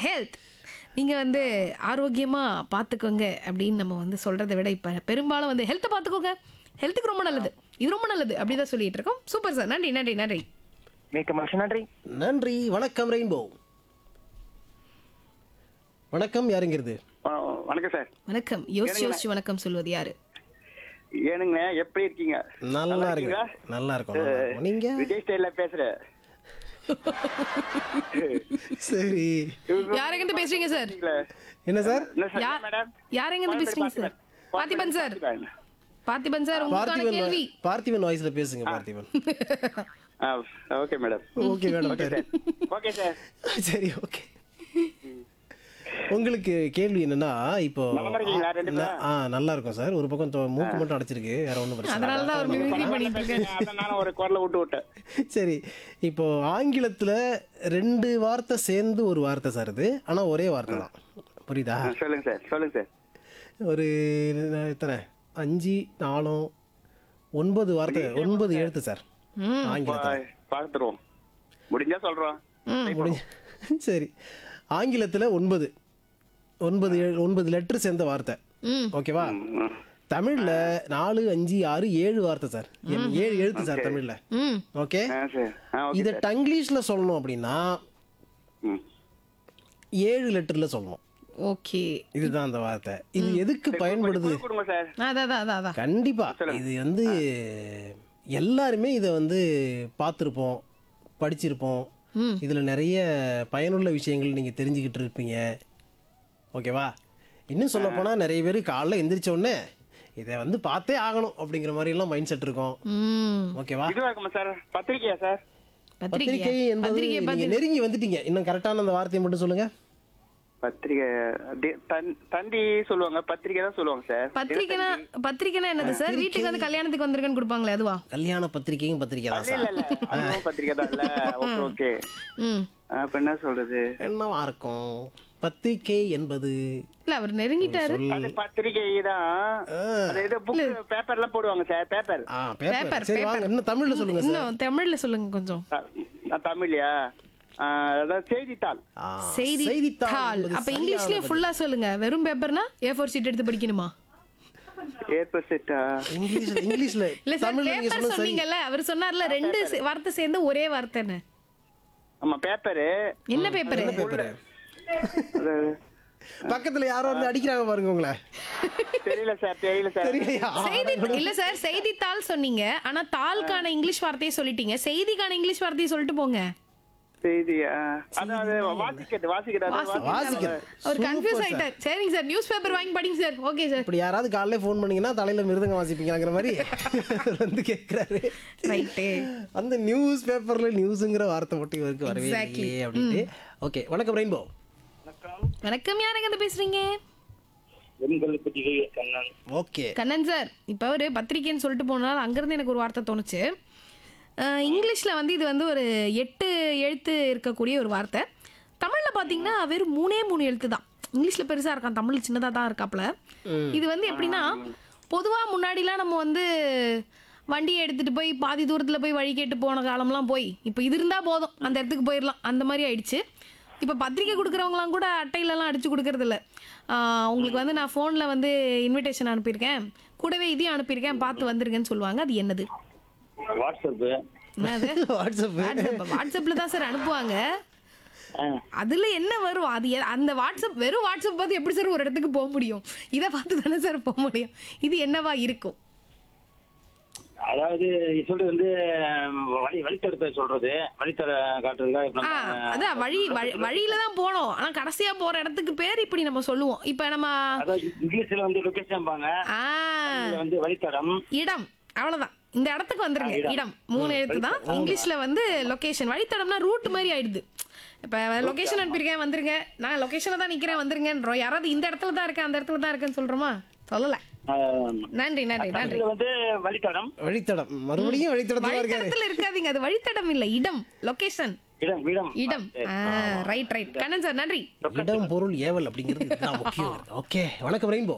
Health நீங்கள் வந்து ஆரோக்கியமாக பார்த்துக்கோங்க அப்படின்னு நம்ம வந்து சொல்கிறத விட இப்போ பெரும்பாலும் வந்து ஹெல்த்தை பார்த்துக்கோங்க ஹெல்த்துக்கு ரொம்ப நல்லது இது ரொம்ப நல்லது அப்படி தான் சொல்லிட்டு இருக்கோம் சூப்பர் சார் நன்றி நன்றி நன்றி மிக்க மகிழ்ச்சி நன்றி நன்றி வணக்கம் ரெயின்போ வணக்கம் யாருங்கிறது ஆ, வணக்கம் சார் வணக்கம் யோசிச்சு யோசிச்சு வணக்கம் சொல்வது யாரு ஏனுங்க எப்படி இருக்கீங்க நல்லா இருக்கு இருக்கீங்களா? நல்லா இருக்கும் நல்லா இருக்கும். நீங்க விஜய் ஸ்டைல்ல பேசுறேன் சரி யாரெங்கிட்ட பேசுறீங்க சார் என்ன சார் என்ன சார் யா- மேடம் யாரெங்கிட்ட பேசுறீங்க sir Parthiban sir Parthiban sir உங்களுக்கான பார்த்திபன் கேள்வி வா- பார்த்திபன் வாய்ஸ்ல பேசுங்க Parthiban okay madam okay madam சரி ஓகே சார் சரி ஓகே உங்களுக்கு கேள்வி என்னன்னா இப்போ நலமா இருக்கீங்களா ரெண்டு பேரும்? ஆ நல்லா இருக்கும் சார் ஒரு பக்கம் தொ- மூக்கு மட்டும் அடைச்சிருக்கு வேற ஒன்றும் பிரச்சனை இல்ல. அதனால தான் அவர் மிமிக்ரி பண்ணிட்டு இருக்காரு அதனால ஒரு குரலை விட்டு விட்டேன் சரி இப்போ ஆங்கிலத்துல ரெண்டு வார்த்தை சேர்ந்து ஒரு வார்த்தை சார் இது ஆனா ஒரே வார்த்தை தான் புரியுதா ஆ, சொல்லுங்க சார் சொல்லுங்க சார் ஒரு எத்தனை அஞ்சு நாலும் ஒன்பது வார்த்தை ஒன்பது எழுத்து சார் ஆங்கிலத்தில் பா- பார்த்துருவோம் முடிஞ்சா சொல்றோம் முடிஞ்ச சரி ஆங்கிலத்தில் ஒன்பது ஒன்பது எழு- ஒன்பது லெட்டர் சேர்ந்த வார்த்தை ம் ஓகேவா தமிழ்ல நாலு அஞ்சு ஆறு ஏழு வார்த்தை சார் எம்- ஏழு எழுத்து சார் தமிழ்ல ம் ஓகே ஆ சார் ஆ ஓகே இதை டங்கிலீஷ்ல சொல்லணும் அப்படின்னா ம் ஏழு லெட்டர்ல சொல்லணும் ஓகே இதுதான் அந்த வார்த்தை இது எதுக்கு பயன்படுது கொடுங்க, கொடுங்க சார் அதான் அதான் அதான் அதான் கண்டிப்பா இது வந்து எல்லாருமே இதை வந்து பார்த்துருப்போம் படிச்சிருப்போம் இதுல நிறைய பயனுள்ள விஷயங்கள் நீங்க தெரிஞ்சுக்கிட்டு இருப்பீங்க ஓகேவா இன்னும் சொல்ல போனா நிறைய பேர் காலைல எந்திரிச்ச உடனே இதை வந்து பார்த்தே ஆகணும் அப்படிங்கிற மாதிரி எல்லாம் மைண்ட் செட் இருக்கும் ம் ஓகேவா இதுவா இருக்குமா சார் பத்திரிக்கையா சார் பத்திரிக்கை பத்திரிகை என்பது பத்திரிக்கை நீங்க நெருங்கி வந்துட்டீங்க இன்னும் கரெக்டான அந்த வார்த்தையை மட்டும் சொல்லுங்க பத்திரிக்கை தி- தன்- தந்தி சொல்லுவாங்க பத்திரிக்கை தான் சொல்லுவாங்க சார் பத்திரிக்கைனா பத்திரிக்கைனா என்னது சார் வீட்டுக்கு வந்து கல்யாணத்துக்கு வந்திருக்கேன்னு கொடுப்பாங்களே அதுவா கல்யாண பத்திரிகையும் பத்திரிகை தான் இல்ல சார் இல்ல அதுவும் பத்திரிக்கை தான் இல்ல ஓகே ஓகே ம் அப்ப என்ன சொல்றது என்னவா இருக்கும் பத்திரிகை என்பது இல்ல அவர் நெருங்கிட்டாரு அது பத்திரிக்கை தான் அது ஏதோ புக் பேப்பர்லாம் போடுவாங்க சார் பேப்பர் ஆ பேப்பர் Paper, சரி வாங்க இன்னும் தமிழ்ல சொல்லுங்க சார் இன்னும் தமிழ்ல சொல்லுங்க கொஞ்சம் தமிழ்யா ஆ, அதாவது செய்தித்தாள் ஆ, செய்தித்தாள் என்பது அப்ப இங்கிலீஷ்லயே ஃபுல்லா சொல்லுங்க வெறும் பேப்பர்னா ஏ ஃபோர் ஷீட் எடுத்து படிக்கணுமா ஏப்பர் செட்டா இங்கிலீஷ்ல இங்கிலீஷ்ல இல்ல சார் தமிழ்ல நீங்க பேப்பர் சொன்ன சரி சொன்னீங்கல்ல அவர் சொன்னார்ல ரெண்டு சே- வார்த்தை சேர்ந்து ஒரே வார்த்தைன்னு ஆமா பேப்பரு என்ன பேப்பர் பேப்பர் அது பக்கத்துல யாரோ வந்து அடிக்கிறாங்க பாருங்க உங்களை தெரியல சார் தெரியல சார் தெரியலையா செய்தி இல்ல சார் செய்தித்தாள் சொன்னீங்க ஆனா தாளுக்கான இங்கிலீஷ் வார்த்தையை சொல்லிட்டீங்க செய்திக்கான இங்கிலீஷ் வார்த்தையை சொல்லிட்டு போங்க செய்தியா அதாவது வாசிக்கிறது வாசிக்கிறது அது வாசி- வாசிக்கிறேன் அவர் கன்ஃபியூஸ் ஆயிட்டார் சரிங்க சார் நியூஸ் பேப்பர் வாங்கி படிங்க சார் ஓகே சார் இப்படி யாராவது காலையில ஃபோன் பண்ணீங்கன்னா தலையில மிருதங்க வாசிப்பீங்கங்கிற மாதிரி வந்து கேட்கிறாரு ரைட்டு அந்த நியூஸ் பேப்பர்ல நியூஸ்ங்கிற வார்த்தை மட்டும் இவருக்கு வரவே Exactly. இல்லையே அப்படின்ட்டு ஓகே வணக்கம் ரெயின்போ வணக்கம் யாருங்க இருந்து பேசுறீங்க கண்ணன் ஓகே கண்ணன் சார் இப்போ ஒரு பத்திரிக்கைன்னு சொல்லிட்டு போனாலும் அங்கேருந்து எனக்கு ஒரு வார்த்தை தோணுச்சு அஹ் இங்கிலீஷில் வந்து இது வந்து ஒரு எட்டு எழுத்து இருக்கக்கூடிய ஒரு வார்த்தை தமிழில் பார்த்தீங்கன்னா வெறும் மூணே மூணு எழுத்து தான் இங்கிலீஷில் பெருசாக இருக்கான் தமிழ் சின்னதாக தான் இருக்காப்புல இது வந்து எப்படின்னா பொதுவாக முன்னாடிலாம் நம்ம வந்து வண்டியை எடுத்துகிட்டு போய் பாதி தூரத்தில் போய் வழி கேட்டு போன காலம்லாம் போய் இப்போ இது இருந்தால் போதும் அந்த இடத்துக்கு போயிடலாம் அந்த மாதிரி ஆயிடுச்சு இப்போ பத்திரிக்கை கொடுக்குறவங்களாம் கூட அட்டையிலலாம் அடிச்சு கொடுக்கறதில்ல உங்களுக்கு வந்து நான் ஃபோனில் வந்து இன்விடேஷன் அனுப்பியிருக்கேன் கூடவே இதையும் அனுப்பியிருக்கேன் பார்த்து வந்துருங்கன்னு சொல்லுவாங்க அது என்னது வாட்ஸ்அப் என்னது வாட்ஸ்அப் வாட்ஸ்அப் வாட்ஸ்அப்பில் தான் சார் அனுப்புவாங்க அதுல என்ன வரும் அது எ- அந்த வாட்ஸ்அப் வெறும் வாட்ஸ்அப் பார்த்து எப்படி சார் ஒரு இடத்துக்கு போக முடியும் இதை பார்த்து தானே சார் போக முடியும் இது என்னவா இருக்கும் அதாவது நீ சொல்றது வந்து வழி வழித்தடத்தை சொல்றது வழித்தட காட்டுறதுல இப்ப ஆ நம்ம அதான் வழி வழி- வழியில தான் போனோம் ஆனா கடைசியா போற இடத்துக்கு பேர் இப்படி நம்ம சொல்லுவோம் இப்ப நம்ம அதாவது இங்கிலீஷ்ல வந்து லொகேஷன் பாங்க ஆ இதுல வந்து வழித்தடம் இடம் அவ்வளவுதான் இந்த இடத்துக்கு வந்துருங்க இடம் மூணு எழுத்து தான் இங்கிலீஷ்ல வந்து லொகேஷன் வழித்தடம்னா ரூட் மாதிரி ஆயிடுது இப்ப லொகேஷன் அனுப்பியிருக்கேன் வந்துருங்க நான் லொகேஷன்ல தான் நிக்கிறேன் வந்துருங்கன்றோம் யாராவது இந்த இடத்துல தான் இருக்கேன் அந்த இடத்துல தான் இருக்கேன்னு சொல்றோமா சொல்லல ஆஹ், நன்றி நன்றி நன்றி இதுல வந்து வழித்தடம் வழித்தடம் மறுபடியும் வழித்தடத்துல இருக்காரு வழித்தடத்துல இருக்காதீங்க அது வழித்தடம் இல்ல இடம் லொகேஷன் இடம் இடம் இடம் ரைட் ரைட் கண்ணன் சார் நன்றி இடம் பொருள் ஏவல் அப்படிங்கிறது இதுதான் முக்கியம் ஓகே வணக்கம் ரெயின்போ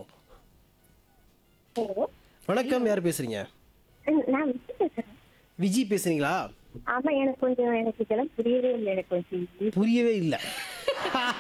வணக்கம் யார் பேசுறீங்க நான் விஜி பேசுறேன் விஜி பேசுறீங்களா ஆமா எனக்கு கொஞ்சம் எனக்கு இதெல்லாம் புரியவே இல்லை எனக்கு கொஞ்சம் புரியவே இல்லை